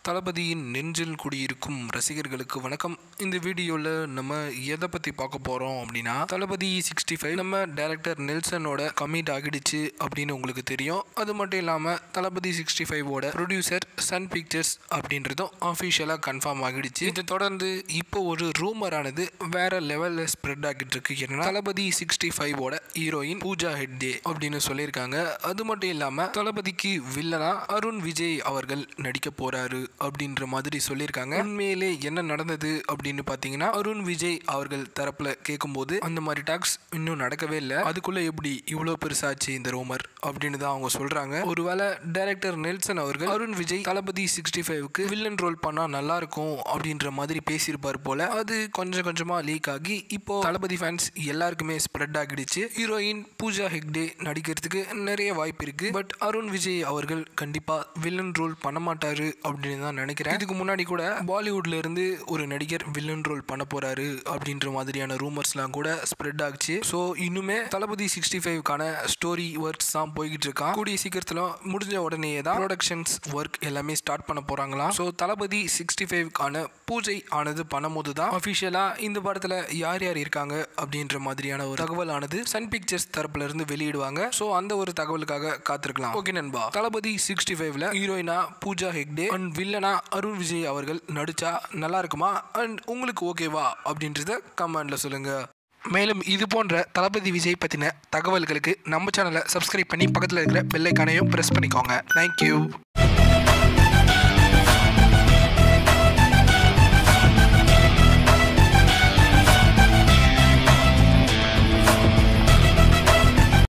தளபதியின் நெஞ்சில் குடியிருக்கும் ரசிகர்களுக்கு வணக்கம் இந்த வீடியோவில் நம்ம எதை பற்றி பார்க்க போகிறோம் அப்படின்னா தளபதி சிக்ஸ்டி ஃபைவ் நம்ம டேரக்டர் நெல்சனோட கமிட் ஆகிடுச்சு அப்படின்னு உங்களுக்கு தெரியும் அது மட்டும் இல்லாமல் தளபதி சிக்ஸ்டி ஃபைவோட ப்ரொடியூசர் சன் பிக்சர்ஸ் அப்படின்றதும் அஃபிஷியலாக கன்ஃபார்ம் ஆகிடுச்சு இதை தொடர்ந்து இப்போ ஒரு ரூமரானது வேற லெவலில் ஸ்ப்ரெட் ஆகிட்டு இருக்கு என்னன்னா தளபதி சிக்ஸ்டி ஃபைவோட ஹீரோயின் பூஜா ஹெக்டே அப்படின்னு சொல்லியிருக்காங்க அது மட்டும் இல்லாமல் தளபதிக்கு வில்லனா அருண் விஜய் அவர்கள் நடிக்க போறாரு அப்படின்ற மாதிரி சொல்லியிருக்காங்க உண்மையிலே என்ன நடந்தது அப்படின்னு பார்த்தீங்கன்னா அருண் விஜய் அவர்கள் தரப்புல கேட்கும்போது அந்த மாதிரி டாக்ஸ் இன்னும் நடக்கவே இல்லை அதுக்குள்ள எப்படி இவ்வளோ பெருசாச்சு இந்த ரோமர் அப்படின்னு தான் அவங்க சொல்றாங்க ஒருவேளை டைரக்டர் நெல்சன் அவர்கள் அருண் விஜய் தளபதி சிக்ஸ்டி ஃபைவ்க்கு வில்லன் ரோல் பண்ணா நல்லா இருக்கும் அப்படின்ற மாதிரி பேசியிருப்பார் போல அது கொஞ்சம் கொஞ்சமா லீக் ஆகி இப்போ தளபதி ஃபேன்ஸ் எல்லாருக்குமே ஸ்ப்ரெட் ஆகிடுச்சு ஹீரோயின் பூஜா ஹெக்டே நடிக்கிறதுக்கு நிறைய வாய்ப்பு இருக்கு பட் அருண் விஜய் அவர்கள் கண்டிப்பா வில்லன் ரோல் பண்ண மாட்டாரு அப்படின்னு தான் நினைக்கிறேன் இதுக்கு முன்னாடி கூட பாலிவுட்ல இருந்து ஒரு நடிகர் வில்லன் ரோல் பண்ண போறாரு அப்படின்ற மாதிரியான ரூமர்ஸ்லாம் கூட ஸ்ப்ரெட் ஆகுச்சு ஸோ இன்னுமே தளபதி சிக்ஸ்டி ஃபைவ்க்கான ஸ்டோரி ஒர்க்ஸ் தான் போய்கிட்டு இருக்கான் கூடிய சீக்கிரத்தில் முடிஞ்ச உடனே தான் ப்ரொடக்ஷன்ஸ் ஒர்க் எல்லாமே ஸ்டார்ட் பண்ண போறாங்களாம் ஸோ தளபதி சிக்ஸ்டி ஃபைவ்க்கான பூஜை ஆனது பண்ணும்போது தான் அஃபிஷியலாக இந்த படத்தில் யார் யார் இருக்காங்க அப்படின்ற மாதிரியான ஒரு தகவல் ஆனது சன் பிக்சர்ஸ் தரப்புல இருந்து வெளியிடுவாங்க ஸோ அந்த ஒரு தகவலுக்காக காத்திருக்கலாம் ஓகே நண்பா தளபதி சிக்ஸ்டி ஃபைவ்ல ஹீரோயினா பூஜா ஹெக்டே அண்ட் வில்லனா அருண் விஜய் அவர்கள் நடிச்சா நல்லா இருக்குமா அண்ட் உங்களுக்கு ஓகேவா அப்படின்றத கமெண்ட்ல சொல்லுங்க மேலும் இது போன்ற தளபதி விஜய் பற்றின தகவல்களுக்கு நம்ம சேனலை சப்ஸ்கிரைப் பண்ணி பக்கத்தில் இருக்கிற பெல்லைக்கானையும் ப்ரெஸ் பண்ணிக்கோங்க தேங்க்யூ